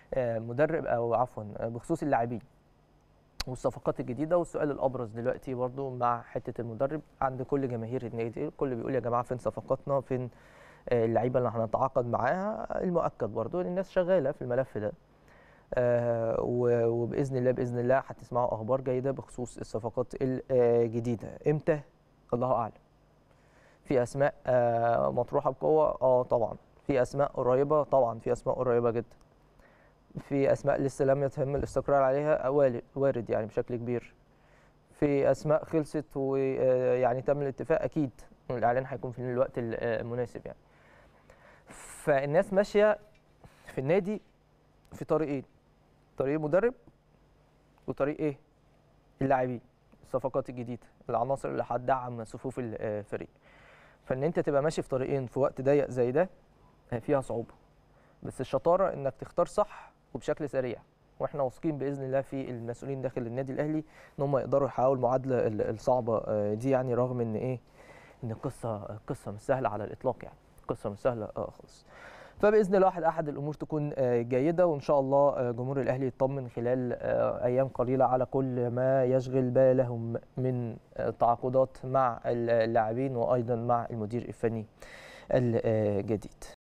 آه، مدرب او عفوا آه، بخصوص اللاعبين والصفقات الجديده والسؤال الابرز دلوقتي برضو مع حته المدرب عند كل جماهير النادي الكل بيقول يا جماعه فين صفقاتنا فين آه، اللعيبه اللي هنتعاقد معاها المؤكد برضو ان الناس شغاله في الملف ده آه، و- وباذن الله باذن الله هتسمعوا اخبار جيده بخصوص الصفقات الجديده امتى الله اعلم في اسماء آه، مطروحه بقوه اه طبعا في اسماء قريبه طبعا في اسماء قريبه جدا في اسماء لسه لم يتم الاستقرار عليها وارد وارد يعني بشكل كبير في اسماء خلصت ويعني تم الاتفاق اكيد الاعلان هيكون في الوقت ال- آه، المناسب يعني فالناس ماشيه في النادي في طريقين طريق مدرب وطريق ايه اللاعبين الصفقات الجديده العناصر اللي هتدعم صفوف الفريق فان انت تبقى ماشي في طريقين في وقت ضيق زي ده فيها صعوبه بس الشطاره انك تختار صح وبشكل سريع واحنا واثقين باذن الله في المسؤولين داخل النادي الاهلي ان هم يقدروا يحققوا المعادله ال- الصعبه آه، دي يعني رغم ان ايه ان القصه القصه مش سهله على الاطلاق يعني القصه مش سهله آه خالص فباذن الله واحد احد الامور تكون آه، جيده وان شاء الله آه، جمهور الاهلي يطمن خلال آه، ايام قليله على كل ما يشغل بالهم من آه، تعاقدات مع اللاعبين وايضا مع المدير الفني الجديد